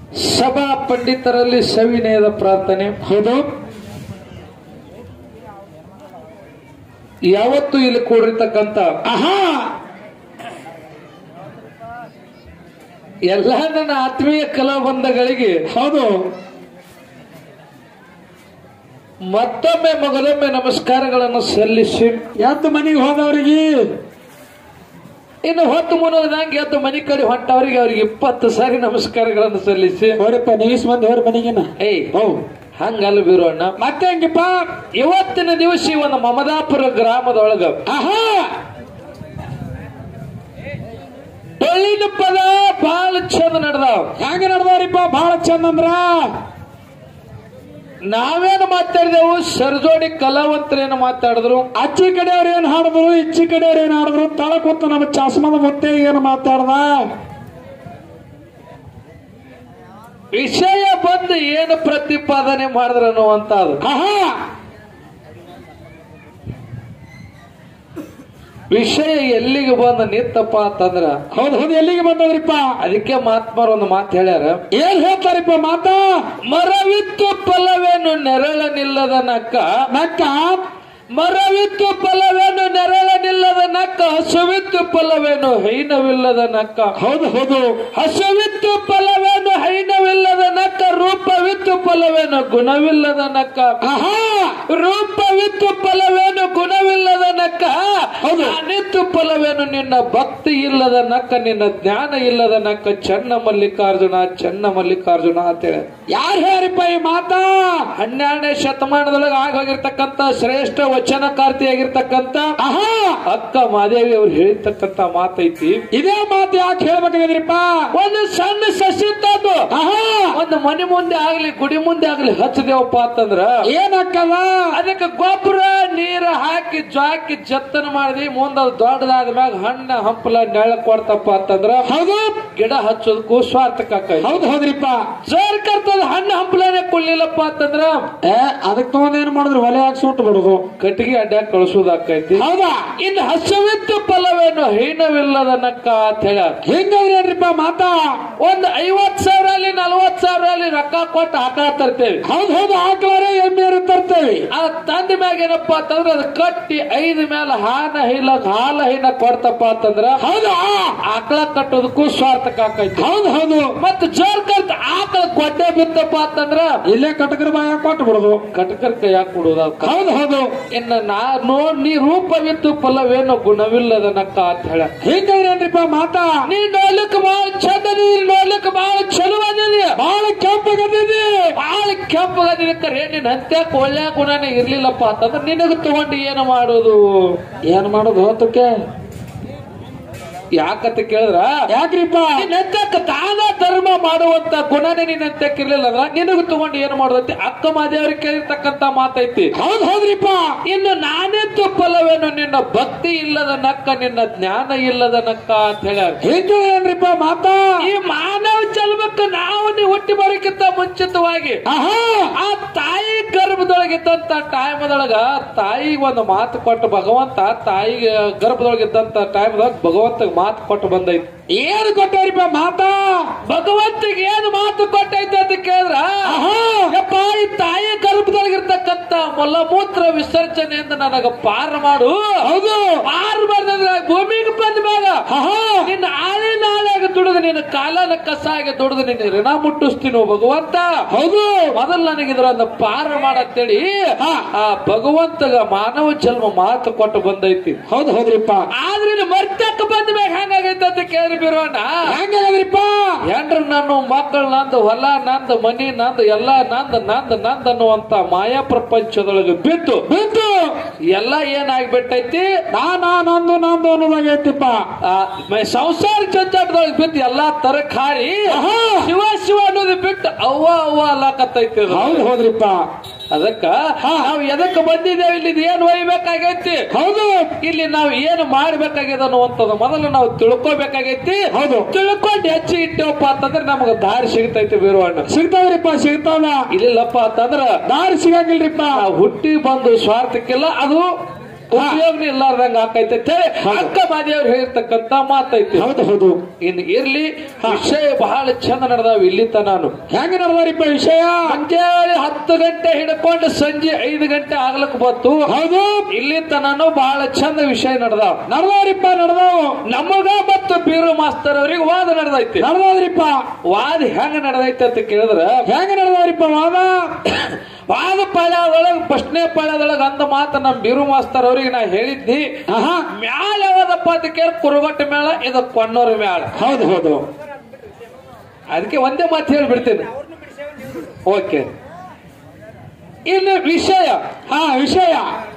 ಸಭಾ ಪಂಡಿತರಲ್ಲಿ ಸವಿನಯದ ಪ್ರಾರ್ಥನೆ ಹೌದು ಯಾವತ್ತು ಇಲ್ಲಿ ಕೂಡಿರ್ತಕ್ಕಂಥ ಆಹಾ ಎಲ್ಲ ನನ್ನ ಆತ್ಮೀಯ ಕಲಾಬಂಧಗಳಿಗೆ ಹೌದು ಮತ್ತೊಮ್ಮೆ ಮೊದಲೊಮ್ಮೆ ನಮಸ್ಕಾರಗಳನ್ನು ಸಲ್ಲಿಸಿ ಎದ್ದು ಮನೆಗೆ ಹೋದವರಿಗೆ ಇನ್ನು ಹೊತ್ತು ಮುನ್ನೋದಂಗೆ ಎದ್ದು ಮನೆ ಕಡೆ ಹೊಂಟವರಿಗೆ ಅವ್ರಿಗೆ ಇಪ್ಪತ್ತು ಸಾರಿ ನಮಸ್ಕಾರಗಳನ್ನು ಸಲ್ಲಿಸಿ ಹೋರಪ್ಪ ನೀಸ್ ಮಂದಿ ಹೋರ ಮನೆಗೆನ ಏಯ್ ಹೌ ಹಂಗಲ್ಲ ಬೀರೋಣ್ಣ ಮತ್ತೆ ಹೆಂಗಪ್ಪ ಇವತ್ತಿನ ದಿವಸ ಈ ಒಂದು ಮಮದಾಪುರ ಗ್ರಾಮದೊಳಗ ಆಹಾ ಟೊಳ್ಳಿನ ಪದ ಬಹಳ ಚಂದ ನಡೆದಾವ ಹೆಂಗ ನಡ್ದವ್ರಿಪ್ಪ ಬಹಳ ಚಂದ ಅಂದ್ರ ನಾವೇನು ಮಾತಾಡಿದೆವು ಸರ್ಜೋಡಿ ಕಲಾವಂತರೇನು ಮಾತಾಡಿದ್ರು ಅಚ್ಚಿ ಕಡೆಯವ್ರು ಏನ್ ಹಾಡಿದ್ರು ಇಚ್ಚಿ ಕಡೆಯವ್ರು ಏನ್ ಹಾಡಿದ್ರು ತಳ ಕೂತು ನಮ್ಮ ಚಸ್ಮದ ಮುತ್ತೆ ಏನ್ ಮಾತಾಡ್ದ ವಿಷಯ ಬಂದು ಏನು ಪ್ರತಿಪಾದನೆ ಮಾಡಿದ್ರು ಅನ್ನುವಂಥದ್ದು ಆಹಾ ವಿಷಯ ಎಲ್ಲಿಗೆ ಬಂದು ನಿತ್ತಪ್ಪ ಅಂತಂದ್ರ ಹೌದು ಹೌದು ಎಲ್ಲಿಗೆ ಬಂದವ್ರಿಪ್ಪ ಅದಕ್ಕೆ ಮಾತ್ಮಾರ್ ಒಂದು ಮಾತು ಹೇಳ್ಯಾರ ಏನ್ ಹೇಳ್ತಾರಿಪ್ಪ ಮಾತಾ ಮರವಿತ್ತು ಫಲವೇನು ನೆರಳ ನಿಲ್ಲದ ನಕ್ಕ ನಕ್ಕ ಮರವಿತ್ತು ಫಲವೇನು ನೆರಳ ನಿಲ್ಲದ ನಕ್ಕ ಹಸುವಿತ್ತು ಫಲವೇನು ಹೈನವಿಲ್ಲದ ನಕ್ಕ ಹೌದು ಹೌದು ಹಸುವಿತ್ತು ಫಲವೇನು ಹೈನವಿಲ್ಲದ ನಕ್ಕ ರೂಪವಿತ್ತು ಫಲವೇನು ಗುಣವಿಲ್ಲದ ನಕ್ಕ ಆಹಾ ರೂಪವಿತ್ತು ಫಲವೇನು ಗುಣವಿಲ್ಲದ ನಕ್ಕ ಹೌದು. ಅನಿತ್ತು ಫಲವೇನು ನಿನ್ನ ಭಕ್ತಿ ಇಲ್ಲದ ನಕ್ಕ ನಿನ್ನ ಜ್ಞಾನ ಇಲ್ಲದ ನಕ್ಕ ಚೆನ್ನ ಮಲ್ಲಿಕಾರ್ಜುನ ಚೆನ್ನ ಮಲ್ಲಿಕಾರ್ಜುನ ಅಂತೇಳಿ ಯಾರು ಹೇಳ್ರಿಪ್ಪ ಈ ಮಾತಾ ಹನ್ನೆರಡನೇ ಶತಮಾನದೊಳಗೆ ಆಗ ಹೋಗಿರ್ತಕ್ಕಂಥ ಶ್ರೇಷ್ಠ ವಚನಕಾರ್ತಿಯಾಗಿರ್ತಕ್ಕಂಥ ಆಹಾ ಅಕ್ಕ ಮಾದೇವಿ ಅವ್ರು ಹೇಳಿರ್ತಕ್ಕಂಥ ಮಾತೈತಿ ಇದೇ ಮಾತು ಯಾಕೆ ಹೇಳ್ಬೇಕಾಗಿದ್ರಿಪ್ಪ ಒಂದು ಸಣ್ಣ ಸಸಿ ತಂದು ಆಹಾ ಒಂದು ಮನೆ ಮುಂದೆ ಆಗ್ಲಿ ಗುಡಿ ಮುಂದೆ ಆಗ್ಲಿ ಹಚ್ಚದೇವಪ್ಪ ಅಂತಂದ್ರ ಏನಕ್ಕದ ಅದಕ್ಕೆ ಗೊಬ್ಬರ ನೀರ ಹಾಕಿ ಜಾಕಿ ಜತ್ತನ ಮಾಡಿದ್ವಿ ಮುಂದೆ ಅದು ದೊಡ್ಡದಾದ ಮ್ಯಾಗ ಹಣ್ಣ ಹಂಪಲ ನೆಳ ಕೊಡ್ತಪ್ಪ ಅಂತಂದ್ರ ಹೌದು ಗಿಡ ಹಚ್ಚೋದಕ್ಕೂ ಸ್ವಾರ್ಥಕ ಹೌದು ಹೌದ್ರಿಪ್ಪ ಜರ್ ಕರ್ತದ ಹಣ್ಣು ಹಂಪಲನೆ ಕೊಡ್ಲಿಲ್ಲಪ್ಪ ಅಂತಂದ್ರ ಏ ಅದಕ್ಕೆ ತಗೊಂಡ್ ಏನ್ ಮಾಡಿದ್ರು ಒಲೆ ಹಾಕಿ ಸುಟ್ಟು ಬಿಡುದು ಕಟ್ಟಿಗೆ ಅಡ್ಡ ಕಳಿಸೋದಾಕೈತಿ ಹೌದಾ ಇನ್ನು ಹಸವಿತ್ತು ಫಲವೇನು ಹೀನವಿಲ್ಲದ ನಕ್ಕ ಅಂತ ಹೇಳ ಹೆಂಗದ್ರಿ ಏನ್ರಿಪ್ಪ ಮಾತಾ ಒಂದ್ ಐವತ್ ಸಾವಿರ ಅಲ್ಲಿ ನಲ್ವತ್ ಸಾವಿರ ಅಲ್ಲಿ ರೊಕ್ಕ ಕೊಟ್ಟು ಹಾಕ ತರ್ತೇವೆ ಹೌದು ಹೌದು ಹಾಕ್ಲಾರೆ ಎಮ್ಮೆ ತರ್ತೇವೆ ಆ ತಂದ ಮ್ಯಾಗ ಏನಪ್ಪಾ ಅಂತಂದ್ರ ಅದು ಕಟ್ಟಿ ಐದು ಮೇಲೆ ಹಾನ ಹೀಲ ಹಾಲ ಹೀನ ಕೊಡ್ತಪ್ಪ ಅಂತಂದ್ರ ಹೌದಾ ಆಕಳ ಕಟ್ಟೋದಕ್ಕೂ ಸ್ವಾರ್ಥಕ ಆಕೈತಿ ಹೌದು ಹೌದು ಮತ್ತ ಜೋರ್ ಕರ್ತ ಆಕಳ ಗೊಡ್ಡೆ ಬಿತ್ತಪ್ಪ ಅಂತಂದ್ರ ಇಲ್ಲೇ ಕಟಕರ ಬಾಯ ಕೊಟ್ಟು ಬಿಡುದು ಕಟಕರ್ ಕೈಯಾಗ ಕೊಡುದ ಹೌದು ಹೌದು ಇನ್ನ ನಾ ನೋಡ್ ನೀ ರೂಪವಿತ್ತು ಫಲವೇನೋ ಗುಣವಿಲ್ಲದ ನಕ್ಕ ಅಂತ ಹೇಳ ಹೆಂಗದ್ರಿ ಏನ್ರಿಪ್ಪ ಮಾತಾ ನೀ ನೋಡ್ಲಿಕ್ ಬಾಳ ಚಂದ ನೀನ್ ನೋಡ್ಲಿಕ್ ಬಾಳ ಚಲೋ ಅದಿದಿ ಬಾಳ ಕೆಂಪಗದಿದೆ ಬಾಳ ಕೆಂಪಗದಿದಿ ಕರೆ ನಿನ್ ಹಂತ್ಯಾಕ ಒಳ್ಳೆ ಗುಣನೇ ಇರ್ಲಿಲ್ಲಪ್ಪ ಅಂತಂದ್ರ ನಿನಗ ತಗೊಂಡು ಏನು ಮಾಡೋದು ಏನ್ ಮಾಡೋದು ಹೊತ್ತಕ್ಕೆ ಯಾಕಂತ ಕೇಳಿದ್ರ ಯಾಕ್ರಿಪ್ಪ ನಿನ್ನಂತಕ್ಕ ದಾನ ಧರ್ಮ ಮಾಡುವಂತ ಗುಣನೇ ನಿನ್ನಂತಕ್ಕ ಇರ್ಲಿಲ್ಲ ಅಂದ್ರ ನಿನಗ ತಗೊಂಡು ಏನು ಮಾಡೋದೈತಿ ಅಕ್ಕ ಮಾದೇವ್ರಿಗೆ ಕೇಳಿರ್ತಕ್ಕಂತ ಮಾತೈತಿ ಹೌದು ಹೌದ್ರಿಪ್ಪ ಇನ್ನು ನಾನೇ ತುಪ್ಪಲವೇನು ನಿನ್ನ ಭಕ್ತಿ ಇಲ್ಲದ ನಕ್ಕ ನಿನ್ನ ಜ್ಞಾನ ಇಲ್ಲದ ನಕ್ಕ ಅಂತ ಹೇಳ್ಯಾರ ಹೆಂಗ ಏನ್ರಿಪ್ಪ ಮಾತಾ ಈ ಮಾನವ ಜನ್ಮಕ್ಕೆ ನಾವು ನೀವು ಹುಟ್ಟಿ ಬರೋಕ್ಕಿಂತ ಮುಂಚಿತವಾಗಿ ಆಹಾ ಆ ತಾಯಿ ಗರ್ಭದೊಳಗಿದ್ದಂತ ಟೈಮ್ದೊಳಗ ತಾಯಿಗೆ ಒಂದು ಮಾತು ಕೊಟ್ಟು ಭಗವಂತ ತಾಯಿಗೆ ಗರ್ಭದೊಳಗಿದ್ದಂತ ಟೈಮ್ದಾಗ ಭಗವಂತ ಮಾತು ಕೊಟ್ಟು ಬಂದೈತಿ ಏನು ಕೊಟ್ಟವ್ರಿಪ್ಪ ಮಾತಾ ಭಗವಂತಿಗೆ ಏನು ಮಾತು ಕೊಟ್ಟೈತೆ ಅಂತ ಕೇಳಿದ್ರ ಆಹಾ ಯಪ್ಪ ಈ ತಾಯಿ ಗರ್ಭದೊಳಗಿರ್ತಕ್ಕಂತ ಮಲಮೂತ್ರ ವಿಸರ್ಜನೆಯಿಂದ ನನಗ ಪಾರ ಮಾಡು ಹೌದು ಪಾರು ಮಾಡಿದ್ರೆ ಭೂಮಿಗೆ ಬಂದ ಮ್ಯಾಗ ಆಹಾ ನಿನ್ನ ಆಳೆ ನಾಳೆಗೆ ದುಡಿದು ನಿನ್ನ ಕಾಲನ ಕಸಾಗಿ ದುಡಿದು ನಿನ್ನ ಋಣ ಮುಟ್ಟಿಸ್ತೀನೋ ಭಗವಂತ ಹೌದು ಮೊದಲು ನನಗೆ ಇದರನ್ನ ಪಾರ ಮಾಡತ್ತೇಳಿ ಹಾ. ಆ ಭಗವಂತಗ ಮಾನವ ಜನ್ಮ ಮಾತು ಕೊಟ್ಟು ಬಂದೈತಿ ಹೌದು ಹೌದ್ರಿಪ್ಪ ಆದ್ರೆ ಇದು ಮರ್ತಕ್ಕ ಬಂದ ಮ್ಯಾಗ ಹೆಂಗಾಗೈತೆ ಅಂತ ಕೇಳಿ ಬಿರೋಣ ಹೆಂಗದ್ರಿಪ್ಪ ಹೆಂಡ್ರು ನಾನು ಮಕ್ಕಳು ನಂದು ಹೊಲ ನಂದು ಮನಿ ನಂದು ಎಲ್ಲ ನಂದು ನಂದು ನಂದು ಅನ್ನುವಂತ ಮಾಯಾ ಪ್ರಪಂಚದೊಳಗೆ ಬಿದ್ದು ಬಿದ್ದು ಎಲ್ಲ ಏನಾಗ್ಬಿಟ್ಟೈತಿ ನಾನಾ ನಂದು ನಂದು ಅನ್ನೋದಾಗೈತಿಪ್ಪ ಆ, ಮ- ಸಂಸಾರ ಜಂಜಾಟದೊಳಗೆ ಬಿದ್ದು ಎಲ್ಲಾ ತರಕ್ ಹಾರಿ ಆಹಾ. ಶಿವ ಶಿವ ಅನ್ನೋದು ಬಿಟ್ಟು ಅವ್ವ ಅವ್ವ ಅಲ್ಲಾಕತ್ತೈತಿ ಅದು. ಹೌದು ಹೌದ್ರಿಪ್ಪ ಅದಕ್ಕ ನಾವು ಎದಕ್ಕೆ ಬಂದಿದ್ದೇವೆ ಇಲ್ಲಿ ಇದು ಏನ್ ಒಯ್ಬೇಕಾಗೈತಿ ಹೌದು ಇಲ್ಲಿ ನಾವು ಏನು ಮಾಡ್ಬೇಕಾಗ್ಯದ ಅನ್ನುವಂಥದ್ದು ಮೊದಲು ನಾವು ತಿಳ್ಕೊಬೇಕಾಗೈತಿ ಹೌದು ತಿಳ್ಕೊಂಡು ಹೆಚ್ಚು ಇಟ್ಟೇವಪ್ಪ ಅಂತಂದ್ರೆ ನಮಗ ದಾರಿ ಸಿಗ್ತೈತಿ ಬೀರುವಣ್ಣ ಸಿಗ್ತಾವ್ರಿಪ್ಪ ಸಿಗ್ತಾವ ಇಲ್ಲಿಲ್ಲಪ್ಪ ಅಂತಂದ್ರ ದಾರಿ ಸಿಗಂಗಿಲ್ರಿಪ್ಪ ನಾವು ಹುಟ್ಟಿ ಬಂದು ಸ್ವಾರ್ಥಕ್ಕಿಲ್ಲ ಅದು ಉಪಯೋಗನೇ ಇಲ್ಲಾರ್ದಂಗ ಆಕೈತೆ ಅಂತ ಹೇಳಿ ಅಕ್ಕ ಮಾದೇವ್ರು ಹೇಳಿರ್ತಕ್ಕಂತ ಮಾತೈತಿ ಹೌದು ಹೌದು ಇನ್ ಇರ್ಲಿ ವಿಷಯ ಬಹಳ ಚಂದ ನಡೆದಾವ ಇಲ್ಲಿ ನಾನು ಹೆಂಗ ನಡೆದಾರಿಪ್ಪ ವಿಷಯ ಮುಂಜಾನೆ ಹತ್ತು ಗಂಟೆ ಹಿಡ್ಕೊಂಡು ಸಂಜೆ ಐದು ಗಂಟೆ ಆಗ್ಲಕ್ ಬತ್ತು ಹೌದು ಇಲ್ಲಿ ತನನು ಬಹಳ ಚಂದ ವಿಷಯ ನಡೆದಾವ ನಡೆದವ್ರಿಪ್ಪ ನಡೆದವು ನಮಗ ಮತ್ತು ಬೀರು ಮಾಸ್ತರ್ ಅವ್ರಿಗೆ ವಾದ ನಡೆದೈತಿ ನಡೆದವ್ರಿಪ್ಪ ವಾದ ಹೆಂಗ ನಡೆದೈತಿ ಅಂತ ಕೇಳಿದ್ರ ಹೆಂಗ ನಡೆದವ್ರಿಪ್ಪ ವಾದ ವಾದ ಪಾಳ್ಯದೊಳಗ ಫಸ್ಟ್ನೇ ಪಾಳ್ಯದೊಳಗ ಅಂದ ಮಾತ ನಮ್ ಬೀರು ಮಾಸ್ತರ್ ಅವ್ರಿಗೆ ನಾ ಹೇಳಿದ್ನಿ ಆಹಾ ಮ್ಯಾಲ ಯಾವ್ದಪ್ಪ ಅಂತ ಕೇಳಿ ಕುರುಗಟ್ಟ ಮೇಳ ಇದು ಕೊಣ್ಣೂರು ಮೇಳ ಹೌದು ಹೌದು ಅದಕ್ಕೆ ಒಂದೇ ಮಾತು ಹೇಳ್ಬಿಡ್ತೀನಿ ಓಕೆ ಇನ್ನು ವಿಷಯ ಹಾ ವಿಷಯ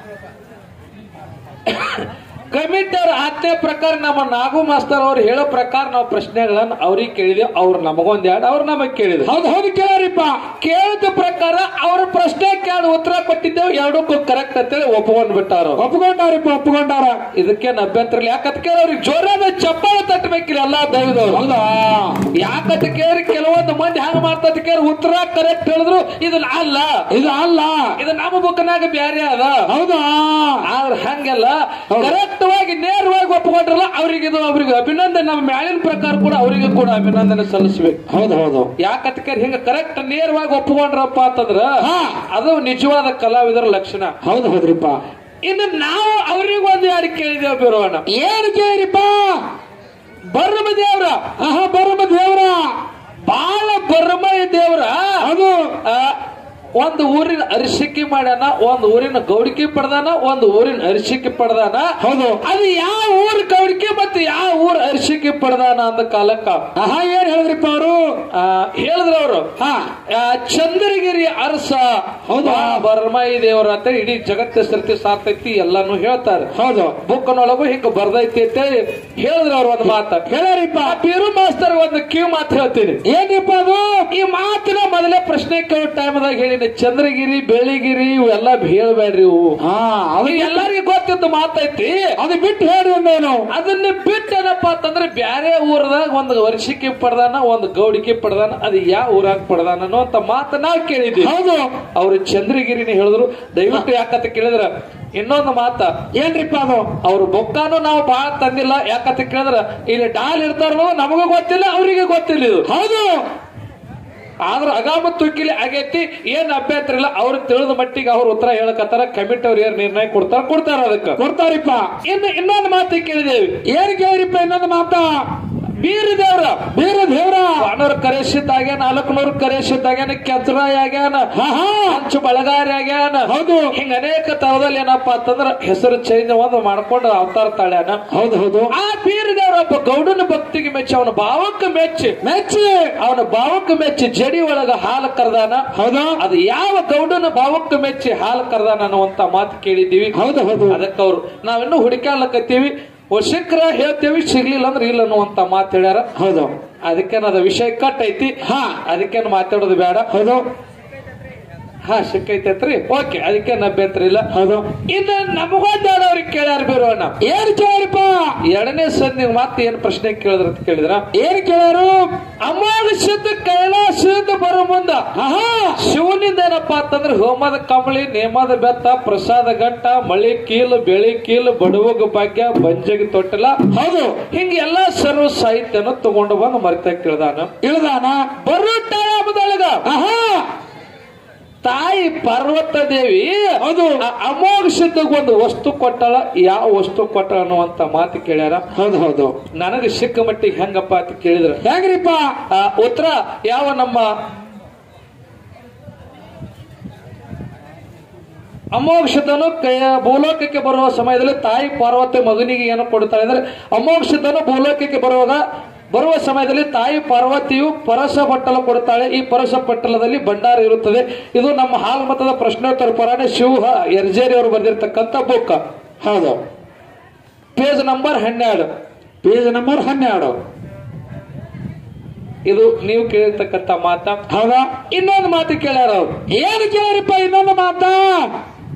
ಕಮಿಟಿ ಅವ್ರ ಆಜ್ಞೆ ಪ್ರಕಾರ ನಮ್ಮ ನಾಗು ಮಾಸ್ತರ್ ಅವ್ರು ಹೇಳೋ ಪ್ರಕಾರ ನಾವು ಪ್ರಶ್ನೆಗಳನ್ನ ಅವ್ರಿಗೆ ಕೇಳಿದ್ವಿ ಅವ್ರು ನಮಗೊಂದ್ ಎರಡು ಅವ್ರು ನಮಗ್ ಕೇಳಿದ್ರು ಹೌದು ಹೌದು ಕೇಳಾರಿಪ್ಪ ಕೇಳಿದ ಪ್ರಕಾರ ಅವ್ರ ಪ್ರಶ್ನೆ ಕೇಳಿ ಉತ್ತರ ಕೊಟ್ಟಿದ್ದೇವೆ ಎರಡಕ್ಕೂ ಕರೆಕ್ಟ್ ಅಂತೇಳಿ ಒಪ್ಕೊಂಡ್ ಬಿಟ್ಟಾರ ಅವ್ರು. ಒಪ್ಕೊಂಡಾರಿಪ್ಪ ಒಪ್ಕೊಂಡಾರ ಇದಕ್ಕೇನ್ ಅಭ್ಯಂತರ ಇಲ್ಲ ಯಾಕಂತ ಕೇಳಿ ಅವ್ರಿಗೆ ಜೋರಾದ ಚಪ್ಪಾಳೆ ತಟ್ಟಬೇಕಿಲ್ಲ ಎಲ್ಲಾ ದೈವದವ್ರು ಹೌದಾ ಯಾಕಂತ ಕೇಳಿ ಕೆಲವೊಂದು ಮಂದಿ ಹಂಗ ಮಾಡ್ತಾ ಕೇಳಿ ಉತ್ತರ ಕರೆಕ್ಟ್ ಹೇಳಿದ್ರು ಇದು ಅಲ್ಲ ಇದು ಅಲ್ಲ ಇದು ನಮ್ಮ ಬುಕ್ನಾಗ ಬ್ಯಾರೆ ಅದ ಹೌದಾ ಆದ್ರೆ ಹಂಗೆಲ್ಲ ಹೌದು. ಕರೆಕ್ಟ್ ವಾಗಿ ನೇರವಾಗಿ ಒಪ್ಕೊಂಡ್ರಲ್ಲ ಅವ್ರಿಗೆ ಇದು ಅವ್ರಿಗೆ ಅಭಿನಂದನೆ ನಮ್ಮ ಮ್ಯಾಲಿನ ಪ್ರಕಾರ ಕೂಡ ಅವರಿಗೆ ಕೂಡ ಅಭಿನಂದನೆ ಸಲ್ಲಿಸ್ಬೇಕು ಹೌದು ಹೌದು ಯಾಕಂತ ಕೇಳಿ ಹಿಂಗ ಕರೆಕ್ಟ್ ನೇರವಾಗಿ ಒಪ್ಕೊಂಡ್ರಪ್ಪ ಅಂತಂದ್ರ ಹಾ. ಅದು ನಿಜವಾದ ಕಲಾವಿದರ ಲಕ್ಷಣ ಹೌದು ಹೌದ್ರಿಪ್ಪ ಇನ್ನು ನಾವು ಅವ್ರಿಗೆ ಒಂದು ಯಾರು ಕೇಳಿದೇವ್ ಬಿರೋಣ ಏನು ಕೇಳಿರಿಪ್ಪ ಬರ್ಮ ದೇವ್ರ ಆಹಾ ಬರಮ ದೇವ್ರ ಬಾಳ ಬರ್ಮ ದೇವ್ರ ಅದು ಆ, ಒಂದು ಊರಿನ ಅರಿಸಿಕೆ ಮಾಡ್ಯಾನ ಒಂದು ಊರಿನ ಗೌಡಿಕೆ ಪಡ್ದಾನ ಒಂದು ಊರಿನ ಅರಿಸಿಕೆ ಪಡ್ದಾನ ಹೌದು ಅದು ಯಾವ ಊರ್ ಗೌಡಿಕೆ ಮತ್ತೆ ಯಾವ ಊರ್ ಅರಿಸಿಕೆ ಪಡ್ದಾನ ಅಂದ ಕಾಲಕ್ಕ ಆಹಾ ಏನ್ ಹೇಳಿದ್ರಿಪ್ಪ ಅವರು ಆ, ಹೇಳಿದ್ರ ಅವರು ಹಾ ಚಂದ್ರಗಿರಿ ಅರಸ ಹೌದಾ? ಬರ್ಮಾಯಿ ದೇವರ ಅಂತ ಇಡೀ ಜಗತ್ತ ಸೃಷ್ಟಿ ಸಾರ್ತೈತಿ ಎಲ್ಲಾನು ಹೇಳ್ತಾರೆ ಹೌದು ಬುಕ್ನೊಳಗು ಹಿಂಗ ಬರ್ದೈತಿ ಅಂತ ಹೇಳಿದ್ರ ಅವ್ರ ಒಂದು ಮಾತ ಕೇಳಾರಿಪ್ಪ ಆ ಬೀರು ಮಾಸ್ತರ್ ಒಂದು ಕಿವಿ ಮಾತು ಹೇಳ್ತೀನಿ ಏನ್ರಿಪ್ಪ ಅದು ಈ ಮಾತಿನ ಮೊದಲೇ ಪ್ರಶ್ನೆ ಕೇಳೋ ಟೈಮ್ದಾಗ ಹೇಳಿನಿ ಚಂದ್ರಗಿರಿ ಬೆಳಿಗಿರಿ ಇವೆಲ್ಲ ಹೇಳ್ಬೇಡ್ರಿ ಇವು ಹಾ ಅದು ಅದು ಎಲ್ಲರಿಗೂ ಗೊತ್ತಿದ್ದು ಮಾತೈತಿ ಅದು ಬಿಟ್ಟು ಹೇಳಿ ಒಂದೇನು ಅದನ್ನ ಬಿಟ್ಟು ಏನಪ್ಪಾ ಅಂತಂದ್ರೆ ಬ್ಯಾರೆ ಊರದಾಗ ಒಂದು ವರ್ಷಕ್ಕೆ ಪಡ್ದಾನ ಒಂದು ಗೌಡಿಕೆ ಪಡ್ದಾನ ಅದು ಯಾವ ಊರಾಗ ಪಡ್ದಾನ ಅನ್ನುವಂತ ಮಾತು ನಾವು ಕೇಳಿದ್ವಿ ಹೌದು ಅವ್ರು ಚಂದ್ರಗಿರಿನ ಹೇಳಿದ್ರು ದಯವಿಟ್ಟು ಯಾಕಂತ ಕೇಳಿದ್ರ ಇನ್ನೊಂದು ಮಾತ ಏನ್ರಿಪ್ಪ ಅದು ಅವ್ರ ಬೊಕ್ಕಾನು ನಾವು ಬಹಳ ತಂದಿಲ್ಲ ಯಾಕಂತ ಕೇಳಿದ್ರ ಇಲ್ಲಿ ಡಾಲ್ ಇರ್ತಾರೋ ನಮಗೂ ಗೊತ್ತಿಲ್ಲ ಅವರಿಗೆ ಗೊತ್ತಿಲ್ಲ ಇದು ಹೌದು ಆದ್ರ ಅಗಾಮ ತುಕ್ಕಿಲಿ ಆಗೈತಿ ಏನ್ ಅಭ್ಯಂತರ ಇಲ್ಲ ಅವ್ರು ತಿಳಿದ ಮಟ್ಟಿಗೆ ಅವ್ರ ಉತ್ತರ ಹೇಳಕತ್ತಾರ ಕಮಿಟಿ ಅವ್ರು ಏನ್ ನಿರ್ಣಯ ಕೊಡ್ತಾರ ಕೊಡ್ತಾರ ಅದಕ್ಕ ಕೊಡ್ತಾರಿಪ್ಪ ಇನ್ನು ಇನ್ನೊಂದು ಮಾತು ಕೇಳಿದೇವಿ ಏನ್ ಕೇಳಿರಿಪ್ಪ ಇನ್ನೊಂದು ಮಾತ ಬೀರ ದೇವ್ರ ಬೀರ ದೇವ್ರ ಬಾನೂರ್ ಕರೆಸಿದ್ದಾಗ್ಯಾನ ನಾಲ್ಕುನೂರು ಕರೆಸಿದ್ದಾಗ್ಯಾನ ಕೆಂಚರಾಯ ಆಗ್ಯಾನ ಹಾ ಹಾ ಹಂಚು ಬಳಗಾರಿ ಆಗ್ಯಾನ ಹೌದು ಹಿಂಗ ಅನೇಕ ತರದಲ್ಲಿ ಏನಪ್ಪಾ ಅಂತಂದ್ರ ಹೆಸರು ಚೇಂಜ್ ಒಂದು ಮಾಡ್ಕೊಂಡು ಅವತಾರ ತಾಳ್ಯಾನ ಹೌದು ಹೌದು ಆ ಬೀರ ದೇವ್ರ ಒಬ್ಬ ಗೌಡನ ಭಕ್ತಿಗೆ ಮೆಚ್ಚಿ ಅವನ ಭಾವಕ್ಕೆ ಮೆಚ್ಚಿ ಮೆಚ್ಚಿ ಅವನ ಭಾವಕ್ಕೆ ಮೆಚ್ಚಿ ಜಡಿ ಒಳಗ ಹಾಲು ಕರ್ದಾನ ಹೌದಾ ಅದು ಯಾವ ಗೌಡನ ಭಾವಕ್ಕೆ ಮೆಚ್ಚಿ ಹಾಲು ಕರ್ದಾನ ಅನ್ನುವಂತ ಮಾತು ಕೇಳಿದ್ದೀವಿ ಹೌದು ಹೌದು ಅದಕ್ಕೆ ಅವ್ರು ನಾವಿನ್ನೂ ಹುಡುಕಾಡ್ಲಕತ್ತೀವಿ ಸಿಕ್ಕ್ರ ಹೇಳ್ತೇವಿ ಸಿಗ್ಲಿಲ್ಲ ಅಂದ್ರೆ ಇಲ್ಲ ಅನ್ನುವಂತ ಮಾತು ಹೇಳ್ಯಾರ ಹೌದು ಅದಕ್ಕೇನದ ವಿಷಯ ಕಟ್ ಐತಿ ಹಾ ಅದಕ್ಕೇನು ಮಾತಾಡೋದು ಬೇಡ ಹೌದು ಹಾ ಸಿಕ್ಕೈತೈತ್ರಿ ಓಕೆ ಅದಕ್ಕೇನು ಅಭ್ಯಂತರ ಇಲ್ಲ ಹೌದು ಇನ್ನು ನಮಗೊಂದಾಡ ಅವ್ರಿಗೆ ಕೇಳ್ಯಾರ ಬೀರೋಣ ಏನ್ ಕೇಳಿರಿಪ್ಪ ಎರಡನೇ ಸಂಧಿ ಮತ್ತೆ ಏನ್ ಪ್ರಶ್ನೆ ಕೇಳಿದ್ರ ಅಂತ ಕೇಳಿದ್ರ ಏನ್ ಕೇಳಾರು ಅಮೋಘ ಶುದ್ಧ ಕೈಲಾಸದಿಂದ ಬರೋ ಮುಂದ ಆಹಾ ಶಿವನಿಂದ ಏನಪ್ಪಾ ಅಂತಂದ್ರೆ ಹೋಮದ ಕಂಬಳಿ ನೇಮದ ಬೆತ್ತ ಪ್ರಸಾದ ಗಂಟ ಮಳಿ ಕೀಲು ಬೆಳಿ ಕೀಲು ಬಡವಗ ಭಾಗ್ಯ ಬಂಜಗಿ ತೊಟ್ಟಲ ಹೌದು ಹಿಂಗ ಎಲ್ಲಾ ಸರ್ವ ಸಾಹಿತ್ಯನ ತಗೊಂಡು ಬಂದು ಮರಿತಾ ಕೇಳ್ದಾನ ಇಳ್ದಾನ ಬರೋ ಟೈಮದೊಳಗ ಆಹಾ ತಾಯಿ ಪಾರ್ವತ ದೇವಿ ಹೌದು ಆ ಅಮೋಘ ಸಿದ್ಧಗ್ ಒಂದು ವಸ್ತು ಕೊಟ್ಟಳ ಯಾವ ವಸ್ತು ಕೊಟ್ಟಳ ಅನ್ನುವಂತ ಮಾತು ಕೇಳ್ಯಾರ ಹೌದು ಹೌದು ನನಗೆ ಸಿಕ್ಕ ಮಟ್ಟಿಗೆ ಹೆಂಗಪ್ಪ ಅಂತ ಕೇಳಿದ್ರ ಹೆಂಗ್ರಿಪ್ಪ ಆ ಉತ್ತರ ಯಾವ ನಮ್ಮ ಅಮೋಕ್ಷತನು ಕೈ- ಭೂಲೋಕಕ್ಕೆ ಬರುವ ಸಮಯದಲ್ಲಿ ತಾಯಿ ಪಾರ್ವತಿ ಮಗನಿಗೆ ಏನು ಕೊಡುತ್ತಾಳೆ ಅಂದ್ರೆ ಅಮೋಕ್ಷತನು ಭೂಲೋಕಕ್ಕೆ ಬರುವಾಗ ಬರುವ ಸಮಯದಲ್ಲಿ ತಾಯಿ ಪಾರ್ವತಿಯು ಪರಸ ಪಟ್ಟಲ ಕೊಡುತ್ತಾಳೆ ಈ ಪರಸ ಪಟ್ಟಲದಲ್ಲಿ ಭಂಡಾರ ಇರುತ್ತದೆ ಇದು ನಮ್ಮ ಹಾಲ್ ಮತದ ಪ್ರಶ್ನೋತ್ತರ ಪುರಾಣ ಶಿವ ಯರ್ಜೇರಿ ಅವರು ಬರೆದಿರ್ತಕ್ಕಂಥ ಬುಕ್ ಹೌದು ಪೇಜ್ ನಂಬರ್ ಹನ್ನೆರಡು ಪೇಜ್ ನಂಬರ್ ಹನ್ನೆರಡು ಇದು ನೀವು ಕೇಳಿರ್ತಕ್ಕಂಥ ಮಾತ ಹೌದಾ ಇನ್ನೊಂದು ಮಾತು ಕೇಳ್ಯಾರ ಅವ್ರು ಏನ್ ಕೇಳಿರಿಪ್ಪ ಇನ್ನೊಂದು ಮಾತ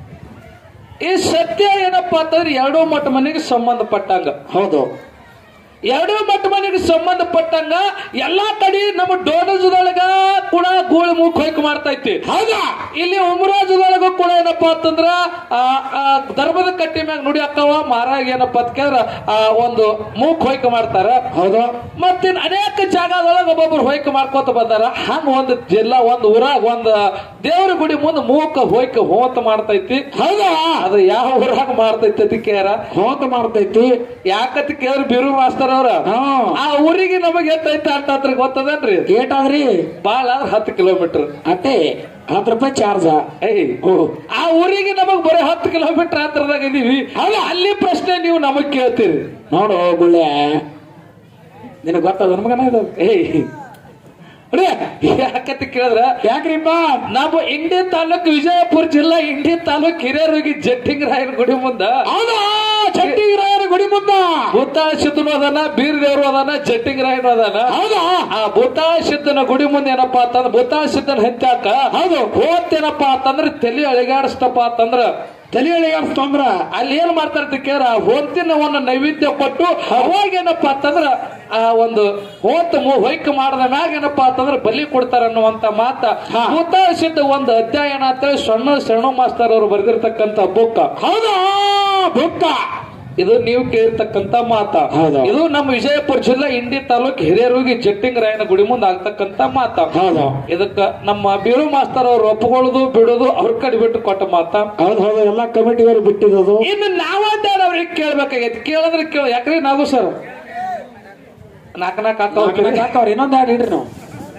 ಈ ಸತ್ಯ ಏನಪ್ಪಾ ಅಂತಂದ್ರೆ ಎರಡೂ ಮಠ ಮನೆಗೆ ಸಂಬಂಧಪಟ್ಟಂಗ ಹೌದು ಎರಡು ಮಟ್ಟ ಮನೆಗೆ ಸಂಬಂಧಪಟ್ಟಂಗ ಎಲ್ಲಾ ಕಡೆ ನಮ್ಮ ಡೋನಜದೊಳಗ ಕೂಡ ಗೂಳಿ ಮೂಕ್ ಹೊಯ್ಕ ಮಾಡ್ತಾ ಐತಿ ಹೌದಾ ಇಲ್ಲಿ ಉಮರಾಜದೊಳಗೂ ಕೂಡ ಏನಪ್ಪಾ ಅಂತಂದ್ರ ಆ, ಆ, ಧರ್ಮದ ಕಟ್ಟಿ ಮ್ಯಾಗ ನುಡಿ ಅಕ್ಕವ ಮಾರಾಗ ಏನಪ್ಪಾ ಅಂತಂದ್ರ ಆ ಒಂದು ಮೂಕ್ ಹೊಯ್ಕ ಮಾಡ್ತಾರ ಹೌದು ಮತ್ತಿನ್ ಅನೇಕ ಜಾಗದೊಳಗ ಒಬ್ಬೊಬ್ರು ಹೊಯ್ಕ ಮಾಡ್ಕೋತ ಬಂದಾರ ಹಂಗ ಒಂದು ಜಿಲ್ಲಾ ಒಂದ್ ಊರಾಗ ಒಂದ್ ದೇವ್ರ ಗುಡಿ ಮುಂದೆ ಮೂಕ ಹೊಯ್ಕ ಹೋತ ಮಾಡ್ತೈತಿ ಹೌದಾ ಅದು ಯಾವ ಊರಾಗ ಮಾಡ್ತೈತಿ ಅಂತ ಕೇರ ಹೋತ ಮಾಡ್ತೈತಿ ಯಾಕಂತ ಕೇಳಿದ್ರೆ ಬಿರು ಮಾಸ್ತರ್ ಅವ್ರ ಹಾ ಆ ಊರಿಗೆ ನಮಗೆ ಎತ್ತೈತೆ ಅಂತ ಹತ್ರ ಗೊತ್ತದೇನ್ರಿ ಏಟಾದ್ರಿ ಬಾಳ ಹತ್ತು ಕಿಲೋಮೀಟರ್ ಅಟ್ಟೆ ಹತ್ತು ರೂಪಾಯಿ ಚಾರ್ಜ ಏಯ್ ಓ ಆ ಊರಿಗೆ ನಮಗ್ ಬರೀ ಹತ್ತು ಕಿಲೋಮೀಟರ್ ಹತ್ರದಾಗ ಇದೀವಿ ಅಲ್ಲ ಅಲ್ಲಿ ಪ್ರಶ್ನೆ ನೀವು ನಮಗ್ ಕೇಳ್ತೀರಿ ನೋಡು ಗುಳ್ಳೆ ನಿನಗೆ ಗೊತ್ತದ ನಮಗನ ಇದು ಏಯ್ ಅರೆ, ಯಾಕಂತ ಕೇಳಿದ್ರ ಯಾಕ್ರಿಪ್ಪ ನಾವು ಇಂಡಿ ತಾಲೂಕ್ ವಿಜಯಪುರ ಜಿಲ್ಲಾ ಇಂಡಿ ತಾಲೂಕ್ ಹಿರಿಯರಿಗೆ ಜಟ್ಟಿಂಗ್ ರಾಯರ ಗುಡಿ ಮುಂದ ಹೌದಾ ಚಟ್ಟಿರಾಯರ ಗುಡಿ ಮುದ್ದ ಭೂತಾಳ ಸಿದ್ದನು ಅದಾನ ಬೀರ್ ದೇವ್ರು ಅದಾನ ಜಟ್ಟಿಂಗ್ ರಾಯನು ಅದಾನ ಹೌದಾ ಆ ಭೂತಾಳ ಸಿದ್ದನ ಗುಡಿ ಮುಂದೆ ಏನಪ್ಪಾ ಅಂತಂದ್ರ ಭೂತಾಳ ಸಿದ್ದನ ಹಂತ್ಯಾಕ ಹೌದು ಹೋತೇನಪ್ಪಾ ಅಂತಂದ್ರ ತಲೆ ಅಳಿಗಾಡಿಸ್ತಪ್ಪ ಅಂತಂದ್ರ ತಲೆ ತೊಂದ್ರ ಅಲ್ಲಿ ಏನ್ ಮಾಡ್ತಾರೆ ಅಂತ ಕೇಳ ಹೋತಿನ ಒಂದು ನೈವೇದ್ಯ ಕೊಟ್ಟು ಅವಾಗ ಏನಪ್ಪಾ ಅಂತಂದ್ರ ಆ ಒಂದು ಹೋತ್ ಹೊಯ್ಕ ಮಾಡದ ಮ್ಯಾಗ ಏನಪ್ಪಾ ಅಂತಂದ್ರ ಬಲಿ ಕೊಡ್ತಾರ ಅನ್ನುವಂತ ಮಾತ ಹಾ. ಸಿದ್ಧ ಒಂದು ಅಧ್ಯಯನ ಅಂತೇಳಿ ಸಣ್ಣ ಶರಣ ಮಾಸ್ತರ್ ಅವರು ಬರೆದಿರ್ತಕ್ಕಂತ ಬುಕ್ ಹೌದಾ ಬುಕ್ಕ ಇದು ನೀವು ಕೇಳಿರ್ತಕ್ಕಂತ ಮಾತ ಹೌದು. ಇದು ನಮ್ಮ ವಿಜಯಪುರ ಜಿಲ್ಲಾ ಇಂಡಿ ತಾಲೂಕ್ ಹಿರಿಯರಿಗೆ ಜಟ್ಟಿಂಗ್ ರಾಯನ ಗುಡಿ ಮುಂದೆ ಆಗ್ತಕ್ಕಂತ ಮಾತ ಹೌದು ಇದಕ್ಕ ನಮ್ಮ ಬೀರು ಮಾಸ್ತರ್ ಅವರು ಒಪ್ಕೊಳ್ಳೋದು ಬಿಡೋದು ಅವ್ರ ಕಡೆ ಬಿಟ್ಟು ಕೊಟ್ಟ ಮಾತ ಹೌದು ಹೌದು ಎಲ್ಲಾ ಕಮಿಟಿಯವರು ಬಿಟ್ಟಿರೋದು ಇನ್ನು ನಾವಂತ ಅವ್ರಿಗೆ ಕೇಳ್ಬೇಕಾಗೈತಿ ಕೇಳಿದ್ರೆ ಕೇಳ ಯಾಕ್ರಿ ನಾವು ಸರ್ ನಾಲ್ಕ ನಾಲ್ಕು ಹಾಕೋ ಹಾಕವ್ರಿ ಇನ್ನೊಂದ್ ಎರಡು ಇಡ್ರಿ ನಾವು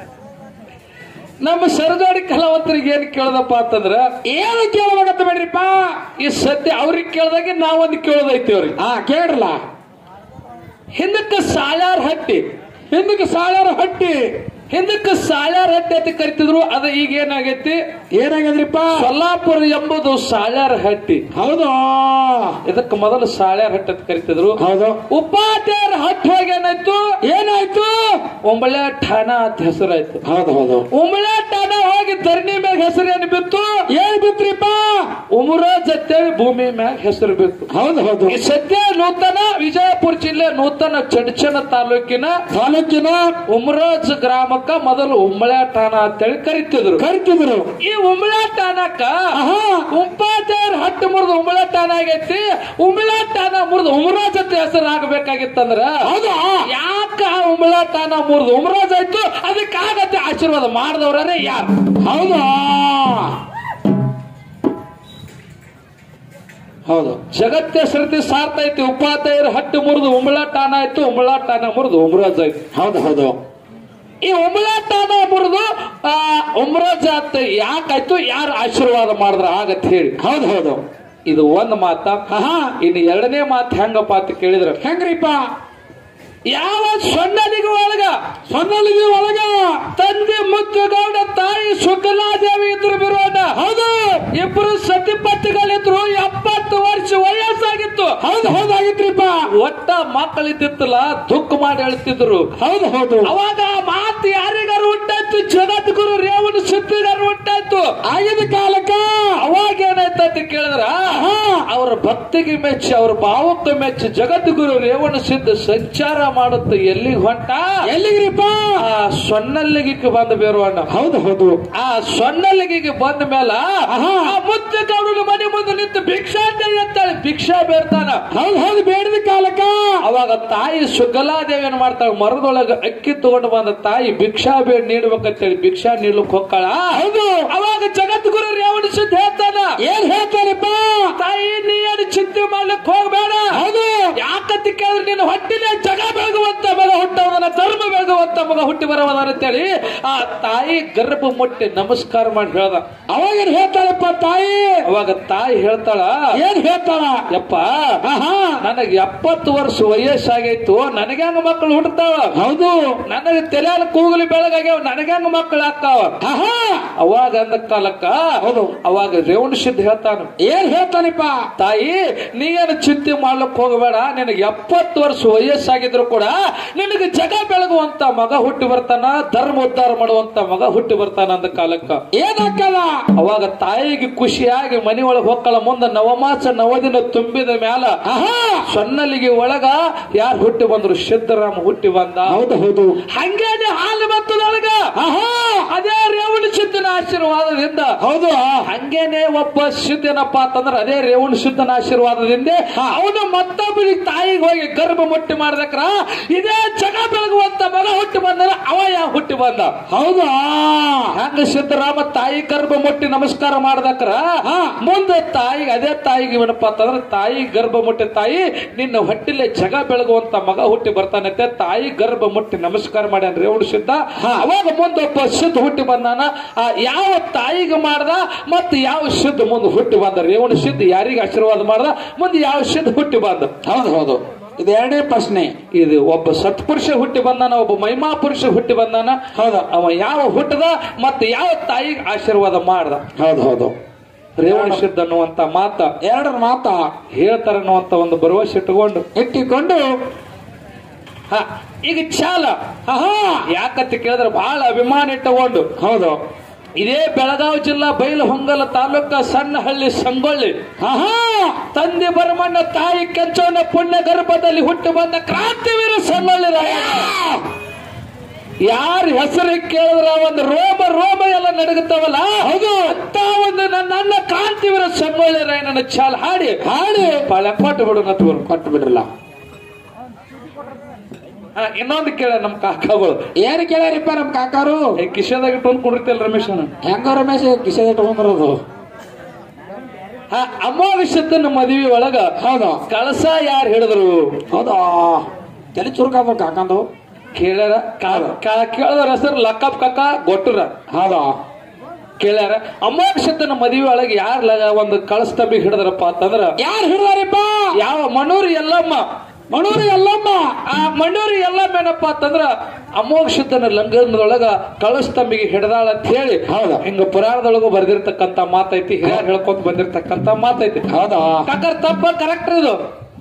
ನಮ್ಮ ಸರಜೋಡಿ ಕಲಾವಂತರಿಗೆ ಏನ್ ಕೇಳ್ದಪ್ಪ ಅಂತಂದ್ರ ಏನು ಕೇಳಬೇಕಂತ ಬೇಡ್ರಿಪ್ಪ ಈ ಸದ್ಯ ಅವ್ರಿಗೆ ಕೇಳ್ದಾಗೆ ನಾವೊಂದು ಕೇಳೋದೈತಿ ಅವ್ರಿಗೆ ಹಾ ಕೇಳ್ರಲ್ಲ ಹಿಂದಕ್ಕೆ ಸಾಳ್ಯಾರ್ ಹಟ್ಟಿ ಹಿಂದಕ್ಕೆ ಸಾವಿರ ಹಟ್ಟಿ ಹಿಂದಕ್ಕೆ ಸಾಳ್ಯಾರ್ ಹಟ್ಟಿ ಅಂತ ಕರಿತಿದ್ರು ಅದ ಈಗ ಏನಾಗೈತಿ ಏನಾಗದ್ರಿಪ್ಪ ಸೊಲ್ಲಾಪುರ ಎಂಬುದು ಸಾಳ್ಯಾರ್ ಹಟ್ಟಿ ಹೌದು ಇದಕ್ಕೆ ಮೊದಲು ಸಾಳ್ಯಾರ್ ಹಟ್ಟಿ ಅಂತ ಕರಿತಿದ್ರು ಹೌದು ಉಪಾಧ್ಯಾಯರ ಹಟ್ಟಿ ಹೋಗಿ ಏನಾಯ್ತು ಏನಾಯ್ತು ಒಂಬಳೆ ಠಾಣಾ ಅಂತ ಹೆಸರಾಯ್ತು ಹೌದು ಹೌದು ಉಂಬಳೆ ಠಾಣಾ ಹೋಗಿ ಧರಣಿ ಮ್ಯಾಗ ಹೆಸರು ಏನು ಬಿತ್ತು ಏನ್ ಬಿತ್ರಿಪ್ಪ ಉಮರ ಜತ್ತೇಳಿ ಭೂಮಿ ಮ್ಯಾಗ ಹೆಸರು ಬಿತ್ತು ಹೌದು ಹೌದು ಈ ಸದ್ಯ ನೂತನ ವಿಜಯಪುರ ಜಿಲ್ಲೆ ನೂತನ ಚಡಚನ ತಾಲೂಕಿನ ತಾಲೂಕಿನ ಉಮರಾಜ್ ಗ್ರಾಮಕ್ಕ ಮೊದಲು ಉಂಬಳೆ ಠಾಣಾ ಅಂತೇಳಿ ಕರಿತಿದ್ರು ಕರಿತಿದ್ರು ಈ ಉಂಬಳೆ ಠಾಣಕ್ಕ ಆಹಾ ಉಪಾಧ್ಯಾಯರ ಹಟ್ಟು ಮುರಿದು ಉಂಬಳ ಠಾಣ ಆಗೈತಿ ಉಂಬಳ ಠಾಣ ಮುರಿದು ಉಮರಾಜ್ ಅಂತ ಹೆಸರು ಆಗಬೇಕಾಗಿತ್ತಂದ್ರ ಹೌದಾ ಯಾಕ ಉಂಬಳ ಠಾಣ ಮುರಿದು ಉಮರಾಜ್ ಆಯ್ತು ಅದಕ್ಕೆ ಆಗತ್ತೆ ಆಶೀರ್ವಾದ ಮಾಡಿದವ್ರೇ ಯಾರು ಹೌದಾ ಹೌದು ಜಗತ್ತ ಸರತಿ ಸಾರ್ತೈತಿ ಉಪಾಧ್ಯಾಯರ ಹಟ್ಟು ಮುರಿದು ಉಂಬಳ ಠಾಣ ಆಯ್ತು ಉಂಬಳ ಠಾಣ ಮುರಿದು ಉಮರಾಜ್ ಆಯ್ತು ಹೌದು ಹೌದು ಈ ಉಂಬಳ ಠಾಣ ಮುರಿದು ಆ ಉಮರಾಜ್ ಆತ ಯಾಕಾಯ್ತು ಯಾರು ಆಶೀರ್ವಾದ ಮಾಡಿದ್ರ ಆಗತ್ ಹೇಳಿ ಹೌದು ಹೌದು ಇದು ಒಂದ್ ಮಾತ ಆಹಾ ಇನ್ನು ಎರಡನೇ ಮಾತು ಹೆಂಗಪ್ಪ ಅಂತ ಕೇಳಿದ್ರ ಹೆಂಗ್ರಿಪ್ಪ ಯಾವ ಸೊನ್ನನಿಗೆ ಒಳಗ ಸೊನ್ನಲಿಗೆ ಒಳಗ ತಂದೆ ಮುತ್ತುಗೌಡ ತಾಯಿ ಶುಕ್ಲಾದೇವಿ ಇದ್ರು ಬಿರೋಣ ಹೌದು ಇಬ್ರು ಸತಿಪತಿಗಳಿದ್ರು ಎಪ್ಪತ್ತು ವರ್ಷ ವಯಸ್ಸಾಗಿತ್ತು ಹೌದು ಹೌದಾಗಿತ್ರಿಪ್ಪ ಒಟ್ಟ ಮಕ್ಕಳಿದ್ದಿತ್ತಲ್ಲ ದುಃಖ ಮಾಡಿ ಹೇಳ್ತಿದ್ರು ಹೌದು ಹೌದು ಅವಾಗ ಆ ಮಾತು ಯಾರಿಗಾರು ಉಂಟಾಯ್ತು ಜಗದ್ಗುರು ರೇವಣ ಸಿದ್ಧಿಗಾರು ಉಂಟಾಯ್ತು ಆಗಿದ ಕಾಲಕ್ಕ ಅವಾಗ ಏನಾಯ್ತು ಅಂತ ಕೇಳಿದ್ರ ಆಹಾ ಅವರ ಭಕ್ತಿಗೆ ಮೆಚ್ಚಿ ಅವ್ರ ಭಾವಕ್ಕೆ ಮೆಚ್ಚಿ ಜಗದ್ಗುರು ರೇವಣ ಸಿದ್ಧ ಸಂಚಾರ ಮಾಡುತ್ತ ಎಲ್ಲಿಗೆ ಹೊಂಟ ಎಲ್ಲಿಗ್ರಿಪ್ಪ ಆ ಸೊನ್ನಲ್ಲಿಗೆ ಬಂದ ಬೇರುವಣ್ಣ ಹೌದು ಹೌದು ಆ ಸೊನ್ನಲ್ಲಿಗೆ ಬಂದ ಮೇಲ ಆಹಾ. ಆ ಮುತ್ತ ಗೌಡನ ಮನೆ ಮುಂದೆ ನಿಂತು ಭಿಕ್ಷಾ ಅಂತ ಹೇಳ್ತಾಳೆ ಭಿಕ್ಷಾ ಬೇಡ್ತಾನ ಹೌದು ಹೌದು ಬೇಡದ ಕಾಲಕ್ಕ ಅವಾಗ ತಾಯಿ ಸುಗಲಾದೇವಿ ಏನ್ ಮಾಡ್ತಾಳ ಮರದೊಳಗ ಅಕ್ಕಿ ತಗೊಂಡು ಬಂದ ತಾಯಿ ಭಿಕ್ಷಾ ಬೇಡ ನೀಡ್ಬೇಕಂತೇಳಿ ಭಿಕ್ಷಾ ನೀಡ್ಲಿಕ್ ಹೋಗ್ತಾಳ ಹೌದು ಅವಾಗ ಜಗದ್ಗುರು ರೇವಣ ಸಿದ್ಧ ಹೇಳ್ತಾನ ಏನ್ ಹೇಳ್ತಾರಪ್ಪ ತಾಯಿ ನೀ ಏನು ಚಿಂತೆ ಮಾಡ್ಲಿಕ್ ಹೋಗ್ಬೇಡ ಹೌದು ಯಾಕಂತ ಕೇಳಿದ್ರೆ ನಿನ್ನ ಹೊಟ್ಟಿಲೆ ಜಗ ಬೆಳಗುವಂತ ಮಗ ಹುಟ್ಟವನ ಧರ್ಮ ಬೆಳಗುವಂತ ಮಗ ಹುಟ್ಟಿ ಬರವನ ಅಂತೇಳಿ ಆ ತಾಯಿ ಗರ್ಭ ಮುಟ್ಟಿ ನಮಸ್ಕಾರ ಮಾಡಿ ಹೇಳ್ದ ಅವಾಗ ಏನ್ ಹೇಳ್ತಾಳಪ್ಪ ತಾಯಿ ಅವಾಗ ತಾಯಿ ಹೇಳ್ತಾಳ ಏನ್ ಹೇಳ್ತಾಳ ಯಪ್ಪ ಆಹಾ ನನಗೆ ಎಪ್ಪತ್ತು ವರ್ಷ ವಯಸ್ಸಾಗೈತು ನನಗ್ಯಾಂಗ ಮಕ್ಕಳು ಹುಟ್ಟತಾವ ಹೌದು ನನಗೆ ತಲೆಯಲ್ಲಿ ಕೂಗಲಿ ಬೆಳಗಾಗ್ಯಾವ ನನಗ್ಯಾಂಗ ಮಕ್ಕಳು ಆಗ್ತಾವ ಆಹಾ ಅವಾಗ ಅಂದ ಕಾಲಕ್ಕ ಹೌದು. ಅವಾಗ ರೇವಣ ಸಿದ್ಧ ಹೇಳ್ತಾನ ಏನ್ ಹೇಳ್ತಾನಪ್ಪ ತಾಯಿ ನೀನು ಚಿಂತೆ ಮಾಡ್ಲಿಕ್ ಹೋಗಬೇಡ ನಿನಗೆ ಎಪ್ಪತ್ತು ವರ್ಷ ವಯಸ್ಸಾಗಿದ್ರು ಕೂಡ ನಿನಗೆ ಜಗ ಬೆಳಗುವಂತ ಮಗ ಹುಟ್ಟಿ ಬರ್ತಾನ ಧರ್ಮ ಉದ್ಧಾರ ಮಾಡುವಂತ ಮಗ ಹುಟ್ಟಿ ಬರ್ತಾನ ಅಂದ ಕಾಲಕ್ಕ ಏನಾಕ್ಕದ ಅವಾಗ ತಾಯಿಗೆ ಖುಷಿಯಾಗಿ ಮನಿ ಒಳಗೆ ಹೊಕ್ಕಳ ಮುಂದ ನವಮಾಸ ನವದಿನ ತುಂಬಿದ ಮ್ಯಾಲ ಆಹಾ ಸೊನ್ನಲಿಗೆ ಒಳಗ ಯಾರು ಹುಟ್ಟಿ ಬಂದ್ರು ಸಿದ್ದರಾಮ ಹುಟ್ಟಿ ಬಂದ ಹೌದು ಹೌದು ಹಂಗೇನೆ ಹಾಲು ಬತ್ತದೊಳಗ ಆಹಾ ಅದೇ ರೇವಣ ಸಿದ್ದನ ಆಶೀರ್ವಾದದಿಂದ ಹೌದು ಹಂಗೇನೆ ಒಬ್ಬ ಸಿದ್ದನಪ್ಪ ಅಂತಂದ್ರ ಅದೇ ರೇವಣ ಸಿದ್ದನ ಆಶೀರ್ವಾದದಿಂದ ಅವನು ಮತ್ತೊಬ್ಬರಿಗೆ ತಾಯಿಗೆ ಹೋಗಿ ಗರ್ಭ ಮುಟ್ಟಿ ಮಾಡ್ದಕ್ರ ಇದೇ ಜಗ ಬೆಳಗುವಂತ ಮಗ ಹುಟ್ಟಿ ಬಂದ್ರ ಅವ ಯಾವ ಹುಟ್ಟಿ ಬಂದ ಹೌದು ಹಂಗ ಸಿದ್ದರಾಮ ತಾಯಿ ಗರ್ಭ ಮುಟ್ಟಿ ನಮಸ್ಕಾರ ಮಾಡ್ದಕ್ರ ಮುಂದೆ ತಾಯಿಗೆ ಅದೇ ತಾಯಿಗೆ ಏನಪ್ಪ ಅಂತಂದ್ರೆ ತಾಯಿ ಗರ್ಭ ಮುಟ್ಟಿ ತಾಯಿ ನಿನ್ನ ಹೊಟ್ಟಿಲೆ ಜಗ ಬೆಳಗುವಂತ ಮಗ ಹುಟ್ಟಿ ಬರ್ತಾನಂತೆ ತಾಯಿ ಗರ್ಭ ಮುಟ್ಟಿ ನಮಸ್ಕಾರ ಮಾಡ್ಯಾನ ರೇವಣ ಸಿದ್ಧ ಅವಾಗ ಮುಂದೆ ಒಬ್ಬ ಸಿದ್ಧ ಹುಟ್ಟಿ ಬಂದಾನ ಆ ಯಾವ ತಾಯಿಗೆ ಮಾಡ್ದ ಮತ್ತು ಯಾವ ಸಿದ್ಧ ಮುಂದೆ ಹುಟ್ಟಿ ಬಂದ ರೇವಣ ಸಿದ್ಧ ಯಾರಿಗೆ ಆಶೀರ್ವಾದ ಮಾಡ್ದ ಮುಂದೆ ಯಾವ ಸಿದ್ಧ ಹುಟ್ಟಿ ಬಂದ ಹೌದು ಹೌದು ಇದು ಎರಡನೇ ಪ್ರಶ್ನೆ ಇದು ಒಬ್ಬ ಸತ್ಪುರುಷ ಹುಟ್ಟಿ ಬಂದಾನ ಒಬ್ಬ ಮಹಿಮಾ ಪುರುಷ ಹುಟ್ಟಿ ಬಂದಾನ ಹೌದು ಅವ ಯಾವ ಹುಟ್ಟದ ಮತ್ತೆ ಯಾವ ತಾಯಿಗೆ ಆಶೀರ್ವಾದ ಮಾಡ್ದ ಹೌದು ಹೌದು ರೇವಣ ಸಿದ್ಧ ಅನ್ನುವಂತ ಮಾತ ಎರಡರ ಮಾತ ಹೇಳ್ತಾರ ಅನ್ನುವಂತ ಒಂದು ಭರವಸೆ ಇಟ್ಟುಕೊಂಡು ಇಟ್ಟಿಕೊಂಡು ಹ ಈಗ ಚಾಲ ಆಹಾ ಯಾಕಂತ ಕೇಳಿದ್ರೆ ಬಹಳ ಅಭಿಮಾನ ಇಟ್ಟುಕೊಂಡು ಹೌದು ಇದೇ ಬೆಳಗಾವಿ ಜಿಲ್ಲಾ ಬೈಲಹೊಂಗಲ ತಾಲೂಕ ಸಣ್ಣಹಳ್ಳಿ ಸಂಗೊಳ್ಳಿ ಆಹಾ ತಂದೆ ಬರಮಣ್ಣ ತಾಯಿ ಕೆಂಚವನ ಪುಣ್ಯ ಗರ್ಭದಲ್ಲಿ ಹುಟ್ಟು ಬಂದ ಕ್ರಾಂತಿವೀರ ಸಂಗೊಳ್ಳಿ ರಾಯ ಯಾರ ಹೆಸರು ಕೇಳಿದ್ರ ಒಂದು ರೋಮ ರೋಮ ಎಲ್ಲ ನಡಗುತ್ತಾವಲ್ಲ ಹೌದು ಅಂತ ಒಂದು ನನ್ನ ಅಣ್ಣ ಕ್ರಾಂತಿವೀರ ಸಂಗೊಳ್ಳಿ ರಾಯಣ್ಣನ ಚಾಲ್ ಹಾಡಿ ಹಾಡಿ ಪಾಳ ಕೊಟ್ಟು ಬಿಡು ನತ್ವರು ಕೊಟ್ಟು ಬಿಡ್ರಲ್ಲ ಹಾ, ಇನ್ನೊಂದು ಕೇಳ ನಮ್ ಕಾಕಾಗಳು ಏನ್ ಕೇಳ್ಯಾರಿಪ್ಪ ನಮ್ ಕಾಕಾರು ಏ, ಕಿಶೆದಾಗ ಇಟ್ಕೊಂಡು ಕುಡಿತಿಲ್ಲ ರಮೇಶ್ ಅಣ್ಣ ಹೆಂಗ ರಮೇಶ್ ಕಿಶೆ ಇಟ್ಕೊಂಡ್ಬರೋದು ಹಾ ಅಮೋಘ ಸಿದ್ದನ ಮದುವೆ ಒಳಗ ಹೌದು ಕಳಸ ಯಾರು ಹಿಡಿದ್ರು ಹೌದಾ ತಲೆ ಚುರುಕಾದ ಕಾಕಂದು ಕೇಳ್ಯಾರ ಕಾ- ಕಾ- ಕೇಳಿದ್ರ ಹೆಸರು ಲಕ್ಕಪ್ ಕಕ್ಕ ಗೊಟ್ಟರ ಹೌದಾ ಕೇಳ್ಯಾರ ಅಮೋಘ ಸಿದ್ದನ ಮದುವೆ ಒಳಗೆ ಯಾರ್ ಲಗ ಒಂದು ಕಳಸ ತಬ್ಬಿ ಹಿಡಿದ್ರಪ್ಪ ಅಂತಂದ್ರ ಯಾರು ಹಿಡ್ದಾರಿಪ್ಪ ಯಾವ ಮಣೂರಿ ಎಲ್ಲಮ್ಮ ಮಣೂರಿ ಎಲ್ಲಮ್ಮ ಆ ಮಣ್ಣೂರಿ ಎಲ್ಲಮ್ಮ ಏನಪ್ಪ ಅಂತಂದ್ರ ಅಮೋಘ ಸಿದ್ದನ ಲಂಗನದೊಳಗ ಕಳಸ ತಂಬಿಗೆ ಹಿಡ್ದಾಳ ಅಂತ ಹೇಳಿ ಹೌದು. ಹಿಂಗ ಪುರಾಣದೊಳಗೂ ಬರ್ದಿರ್ತಕ್ಕಂತ ಮಾತೈತಿ ಹಿರಿಯರ್ ಹೇಳ್ಕೊಂತ ಬಂದಿರ್ತಕ್ಕಂತ ಮಾತೈತಿ ಹೌದಾ ಕಾಕರ್ ತಪ್ಪ ಕರೆಕ್ಟ್ ಇದು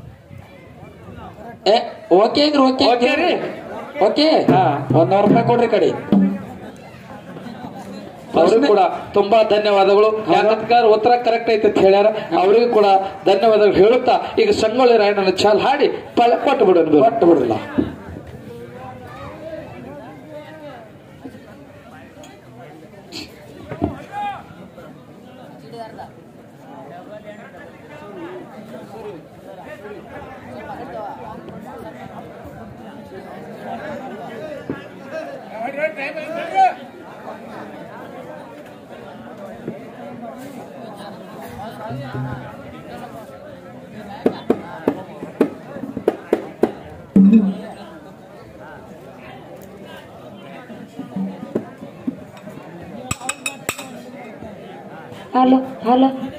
ಏ ಓಕೆ ಅಂದ್ರೆ ಓಕೆ ಓಕೆ ರೀ ಓಕೆ ಹಾ. ಒಂದ್ ನೂರು ರೂಪಾಯಿ ಕೊಡ್ರಿ ಕಡೆ ಅವ್ರಿಗೂ ಕೂಡ ತುಂಬಾ ಧನ್ಯವಾದಗಳು ಯಾಕಂದ್ರೆ ಉತ್ತರ ಕರೆಕ್ಟ್ ಐತೆ ಅಂತ ಹೇಳ್ಯಾರ ಅವರಿಗೂ ಕೂಡ ಧನ್ಯವಾದಗಳು ಹೇಳುತ್ತಾ ಈಗ ಸಂಗೊಳ್ಳಿ ರಾಯಣ್ಣನ ಚಾಲ್ ಹಾಡಿ ಪಳ ಕೊಟ್ಟು ಬಿಡೋಣ ಕೊಟ್ಟು ಬಿಡ್ರಲ್ಲ ಹಲೋ ಹಲೋ